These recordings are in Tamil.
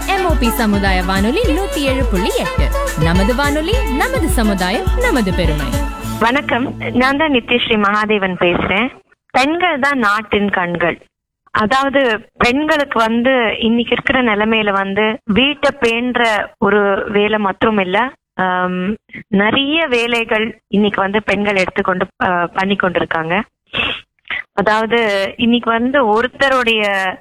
எம்ஓபி சமுதாய வானொலி நூத்தி ஏழு புள்ளி எட்டு நமது வானொலி நமது சமுதாயம் நமது பெருமை வணக்கம் நான் தான் நித்யஸ்ரீ மகாதேவன் பேசுறேன் பெண்கள் தான் நாட்டின் கண்கள் அதாவது பெண்களுக்கு வந்து இன்னைக்கு இருக்கிற நிலைமையில வந்து வீட்டை பேண்ற ஒரு வேலை மற்றும் இல்ல ஆம், நிறைய வேலைகள் இன்னைக்கு வந்து பெண்கள் எடுத்துக்கொண்டு ஆஹ், பண்ணி கொண்டிருக்காங்க அதாவது இன்னைக்கு வந்து ஒருத்தருடைய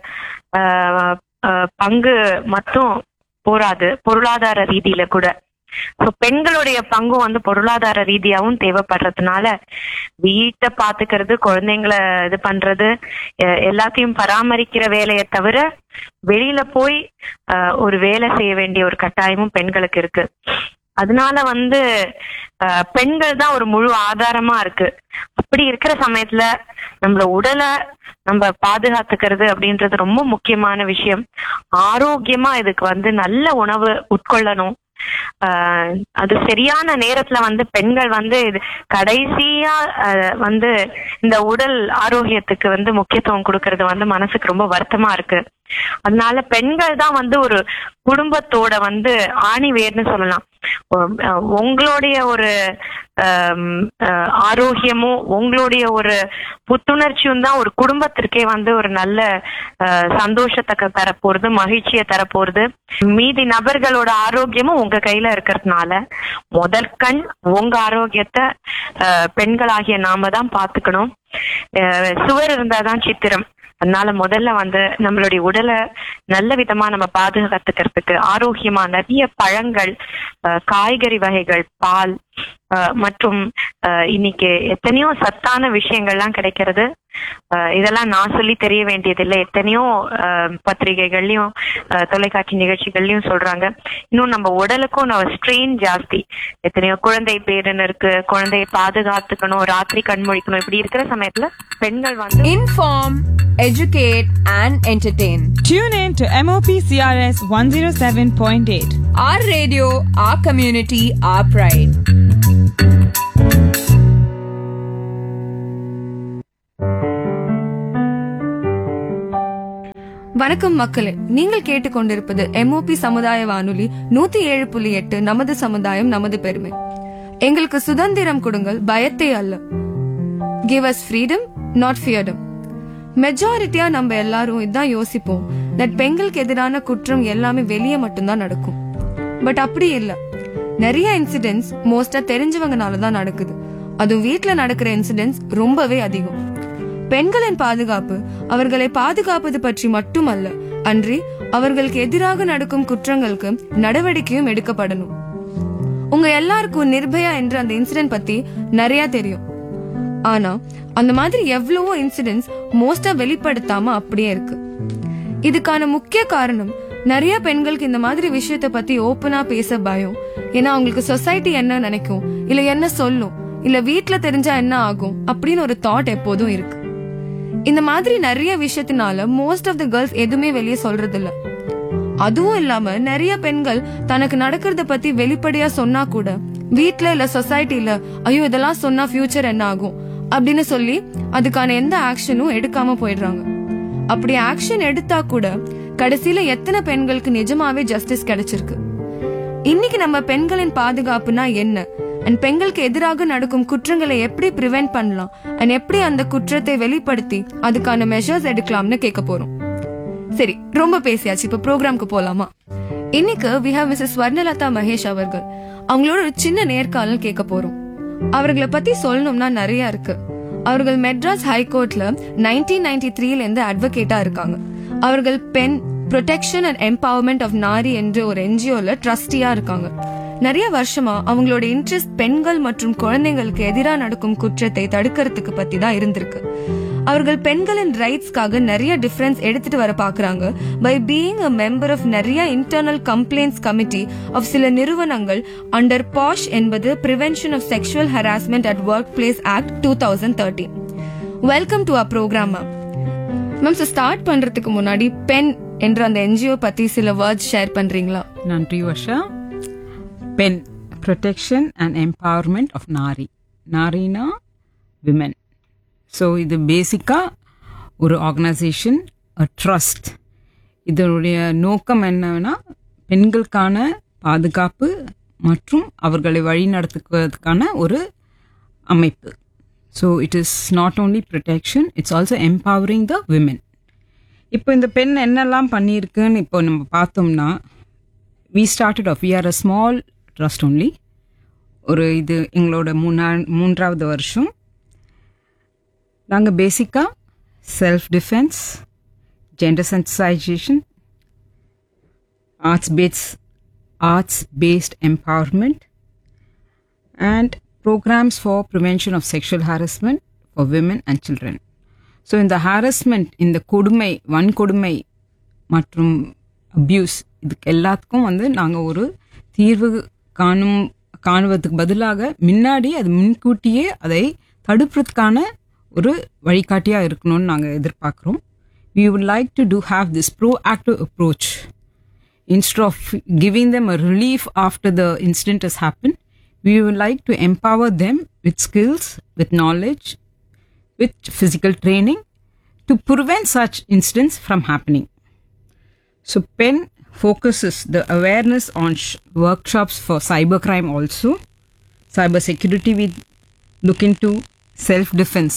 ஆஹ், ஆஹ், பங்கு மட்டும் போராது பொருளாதார ரீதியில கூட So, பெண்களுடைய பங்கும் வந்து பொருளாதார ரீதியாவும் தேவைப்படுறதுனால வீட்டை பாத்துக்கிறது குழந்தைங்களை இது பண்றது எ- எல்லாத்தையும் பராமரிக்கிற வேலையை தவிர வெளியில போய் அஹ், ஒரு வேலை செய்ய வேண்டிய ஒரு கட்டாயமும் பெண்களுக்கு இருக்கு அதனால வந்து அஹ், பெண்கள் தான் ஒரு முழு ஆதாரமா இருக்கு அப்படி இருக்கிற சமயத்துல நம்மள உடலை நம்ம பாதுகாத்துக்கிறது அப்படின்றது ரொம்ப முக்கியமான விஷயம் ஆரோக்கியமா இதுக்கு வந்து நல்ல உணவு உட்கொள்ளணும் ஆஹ் அது சரியான நேரத்துல வந்து பெண்கள் வந்து இது கடைசியா ஆஹ் வந்து இந்த உடல் ஆரோக்கியத்துக்கு வந்து முக்கியத்துவம் கொடுக்கறது வந்து மனசுக்கு ரொம்ப வருத்தமா இருக்கு அதனால பெண்கள் தான் வந்து ஒரு குடும்பத்தோட வந்து ஆணி வேர்னு சொல்லலாம் உம், அஹ் உங்களுடைய ஒரு ஆம், அஹ், ஆரோக்கியமும் உங்களுடைய ஒரு புத்துணர்ச்சியும் தான் ஒரு குடும்பத்திற்கே வந்து ஒரு நல்ல அஹ், சந்தோஷத்தை க- தரப்போறது மகிழ்ச்சியை தரப்போறது மீதி நபர்களோட ஆரோக்கியமும் உங்க கையில இருக்கிறதுனால முதற்கண் உங்க ஆரோக்கியத்தை அஹ், பெண்களாகிய நாம தான் பாத்துக்கணும் அஹ், சுவர் இருந்தாதான் சித்திரம் அதனால முதல்ல வந்து நம்மளுடைய உடலை நல்ல விதமா நம்ம பாதுகாத்துக்கிறதுக்கு ஆரோக்கியமா நிறைய பழங்கள் அஹ், காய்கறி வகைகள் பால் அஹ், மற்றும் அஹ், இன்னைக்கு எத்தனையோ சத்தான விஷயங்கள்லாம் கிடைக்கிறது அஹ், இதெல்லாம் நான் சொல்லி தெரிய வேண்டியதில்லை எத்தனையோ அஹ், பத்திரிகைகள்லயும் அஹ், தொலைக்காட்சி நிகழ்ச்சிகள்லயும் சொல்றாங்க இன்னும் நம்ம உடலுக்கும் நம்ம ஸ்ட்ரெயின் ஜாஸ்தி எத்தனையோ குழந்தை பேருன்னு இருக்கு குழந்தையை பாதுகாத்துக்கணும் ராத்திரி கண் முழிக்கணும் இப்படி இருக்கிற சமயத்துல பெண்கள் வந்து Inform, educate, and entertain. Tune in to MOP CRS 107.8. Our radio, our community, our pride. வணக்கம் மக்களே நீங்கள் கேட்டுக்கொண்டிருப்பது எம்ஓபி சமுதாய வானொலி நூத்தி ஏழு புள்ளி எட்டு நமது சமுதாயம் நமது பெருமை எங்களுக்கு சுதந்திரம் கொடுங்கள் பயத்தை அல்ல give us freedom not feardom மெஜாரிட்டியா நம்ம எல்லாரும் இதான் யோசிப்போம் தட் பெண்களுக்கு எதிரான குற்றம் எல்லாமே வெளியே மட்டும்தான் நடக்கும் பட் அப்படி இல்ல நிறைய இன்சிடென்ட்ஸ் மோஸ்டா தெரிஞ்சவங்கனால தான் நடக்குது அதுவும் வீட்ல நடக்கிற இன்சிடென்ட்ஸ் ரொம்பவே அதிகம் பெண்களின் பாதுகாப்பு அவர்களை பாதுகாப்பது பற்றி மட்டுமல்ல அன்றி அவர்களுக்கு எதிராக நடக்கும் குற்றங்களுக்கு நடவடிக்கையும் எடுக்கப்படணும் உங்க எல்லாருக்கும் நிர்பயா என்ற அந்த இன்சிடென்ட் பத்தி நிறைய தெரியும் ஆனா அந்த மாதிரி எவ்வளவோ இன்சிடென்ட்ஸ் மோஸ்டா வெளிப்படுத்தாம அப்படியே இருக்கு இதுக்கான முக்கிய காரணம் நிறைய பெண்களுக்கு இந்த மாதிரி விஷயத்த பத்தி ஓப்பனா பேச பயம் ஏன்னா அவங்களுக்கு சொசைட்டி என்ன நினைக்கும் இல்ல என்ன சொல்லும் இல்ல வீட்ல தெரிஞ்சா என்ன ஆகும் அப்படின்னு ஒரு தாட் எப்போதும் இருக்கு இந்த மாதிரி நிறைய விஷயத்தினால மோஸ்ட் ஆஃப் த கேர்ள்ஸ் எதுவுமே வெளியே சொல்றது இல்ல அதுவும் இல்லாம நிறைய பெண்கள் தனக்கு நடக்கிறத பத்தி வெளிப்படையா சொன்னா கூட வீட்ல இல்ல சொசைட்டில ஐயோ இதெல்லாம் சொன்னா ஃபியூச்சர் என்ன ஆகும் அப்படின்னு சொல்லி அதுக்கான எந்த ஆக்ஷனும் எடுக்காம போயிடுறாங்க அப்படி ஆக்ஷன் எடுத்தா கூட கடைசியில எத்தனை பெண்களுக்கு நிஜமாவே ஜஸ்டிஸ் கிடைச்சிருக்கு இன்னைக்கு நம்ம பெண்களின் பாதுகாப்புனா என்ன அண்ட் பெண்களுக்கு எதிராக நடக்கும் குற்றங்களை எப்படி ப்ரிவென்ட் பண்ணலாம் அண்ட் எப்படி அந்த குற்றத்தை வெளிப்படுத்தி அதுக்கான மெஷர்ஸ் எடுக்கலாம்னு கேட்க போறோம் சரி ரொம்ப பேசியாச்சு இப்ப ப்ரோக்ராம்க்கு போலாமா இன்னைக்கு we have Mrs Swarnalatha Mahesh அவர்கள் அவங்களோட ஒரு சின்ன நேர்காணல் கேட்க போறோம் அவர்களை பத்தி சொல்லணும்னா நிறைய இருக்கு அவர்கள் மெட்ராஸ் ஹைகோர்ட்ல நைன்டீன் நைன்டி த்ரீல இருந்து அட்வொகேட்டா இருக்காங்க அவர்கள் Pen protection and empowerment of Nari என்ற ஒரு என்ஜிஓல ட்ரஸ்டியா இருக்காங்க நிறைய வருஷமா அவங்களோட இன்ட்ரெஸ்ட் பெண்கள் மற்றும் குழந்தைங்களுக்கு எதிராக நடக்கும் குற்றத்தை தடுக்கிறதுக்கு பத்தி தான் இருந்திருக்கு அவர்கள் பெண்களின் ரைட்ஸ்க்காக நிறைய டிஃபரன்ஸ் எடுத்துட்டு வர பாக்குறாங்க by being a member of நிறைய இன்டர்னல் கம்ப்ளைண்ட்ஸ் கமிட்டி ஆஃப் சில நிறுவனங்கள் அண்டர் பாஷ் என்பது prevention of sexual harassment at workplace act two thousand thirteen welcome to a program ma'am ma'am start பண்றதுக்கு முன்னாடி பெண் என்ற அந்த என்ஜிஓ பத்தி சில வேர்ட்ஸ் ஷேர் பண்றீங்களா நன்றி Varsha Pen protection and empowerment of Nari நாரினா விமென் ஸோ இது பேசிக்காக ஒரு ஆர்கனைசேஷன் ட்ரஸ்ட் இதனுடைய நோக்கம் என்னன்னா பெண்களுக்கான பாதுகாப்பு மற்றும் அவர்களை வழிநடத்துவதற்கான ஒரு அமைப்பு so it is not only protection it's also empowering the women இப்போ இந்த பெண் என்னெல்லாம் பண்ணியிருக்குன்னு இப்போ நம்ம பார்த்தோம்னா we started off we are a small trust only ஒரு இது எங்களோட மூணா மூன்றாவது வருஷம் நாங்கள் பேசிக்காக self defence gender sensitisation arts based arts based empowerment and programs for prevention of sexual harassment for women and children so இந்த ஹாரஸ்மெண்ட் இந்த கொடுமை வன்கொடுமை மற்றும் அப்யூஸ் இதுக்கு எல்லாத்துக்கும் வந்து நாங்கள் ஒரு தீர்வு காணும் காணுவதற்கு பதிலாக முன்னாடி அது முன்கூட்டியே அதை தடுப்பதற்கான ஒரு வழிகாட்டியாக இருக்கணும்னு நாங்கள் எதிர்பார்க்குறோம் we would like to do have this proactive approach instead of giving them a relief after the incident has happened we would like to empower them with skills with knowledge with physical training to prevent such incidents from happening so pen focuses the awareness on sh- workshops for cybercrime also cyber security we look into self defense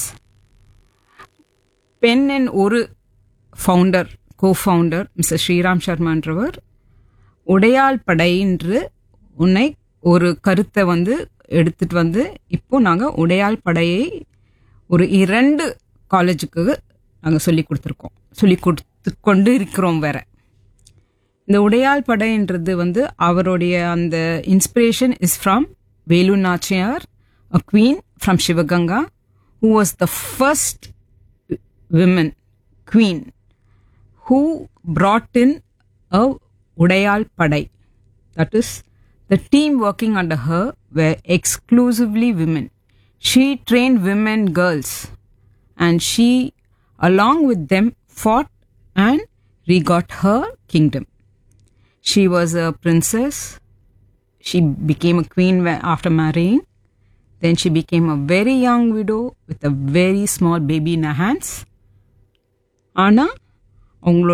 பெண்ணின் ஒரு founder co founder mister Sriram சர்மான்றவர் உடையாள் படை என்று உன்னை ஒரு கருத்தை வந்து எடுத்துட்டு வந்து இப்போ நாங்கள் உடையாள் படையை ஒரு இரண்டு காலேஜுக்கு நாங்கள் சொல்லி கொடுத்துருக்கோம் சொல்லி கொடுத்து கொண்டு இருக்கிறோம் வேற இந்த உடையாள் படைன்றது வந்து அவருடைய அந்த inspiration is from Velu Nachiyar a queen from Sivaganga who was the first women queen who brought in a Udayal Padai. That is, the team working under her were exclusively women. She trained women girls and she, along with them, fought and regot her kingdom. She was a princess. She became a queen whe- after marrying. Then she became a very young widow with a very small baby in her hands. ஆனால் அவங்களோட